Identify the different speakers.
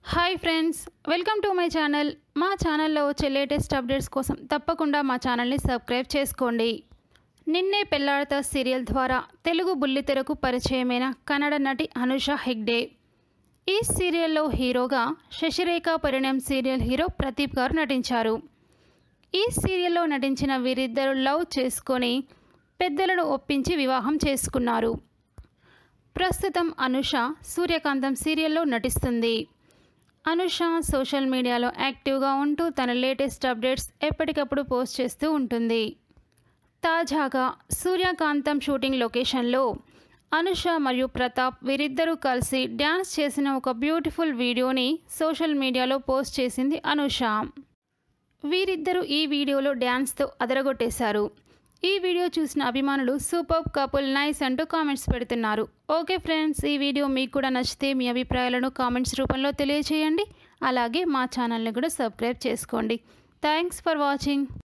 Speaker 1: hi friends welcome to my channel మా ఛానల్లో వచ్చే లేటెస్ట్ అప్డేట్స్ కోసం తప్పకుండా మా ఛానల్ని సబ్స్క్రైబ్ చేసుకోండి నిన్నే పెళ్లాడతా సీరియల్ ద్వారా తెలుగు బుల్లితెరకు పరిచయమైన కన్నడ నటి అనుష హెగ్డే ఈ సీరియల్లో హీరోగా శశిరేఖ పరిణయం సీరియల్ హీరో ప్రదీప్ గారు నటించారు ఈ సీరియల్లో నటించిన వీరిద్దరు లవ్ చేసుకొని పెద్దలను ఒప్పించి వివాహం చేసుకున్నారు ప్రస్తుతం అనుష సూర్యకాంతం సీరియల్లో నటిస్తుంది అనుష సోషల్ మీడియాలో యాక్టివ్గా ఉంటూ తన లేటెస్ట్ అప్డేట్స్ ఎప్పటికప్పుడు పోస్ట్ చేస్తూ ఉంటుంది తాజాగా సూర్యకాంతం షూటింగ్ లొకేషన్లో అనుష మరియు ప్రతాప్ వీరిద్దరూ కలిసి డ్యాన్స్ చేసిన ఒక బ్యూటిఫుల్ వీడియోని సోషల్ మీడియాలో పోస్ట్ చేసింది అనుష వీరిద్దరూ ఈ వీడియోలో డ్యాన్స్తో అదరగొట్టేశారు ఈ వీడియో చూసిన అభిమానులు సూపర్ కపుల్ నైస్ అంటూ కామెంట్స్ పెడుతున్నారు ఓకే ఫ్రెండ్స్ ఈ వీడియో మీకు కూడా నచ్చితే మీ అభిప్రాయాలను కామెంట్స్ రూపంలో తెలియచేయండి అలాగే మా ఛానల్ని కూడా సబ్స్క్రైబ్ చేసుకోండి థ్యాంక్స్ ఫర్ వాచింగ్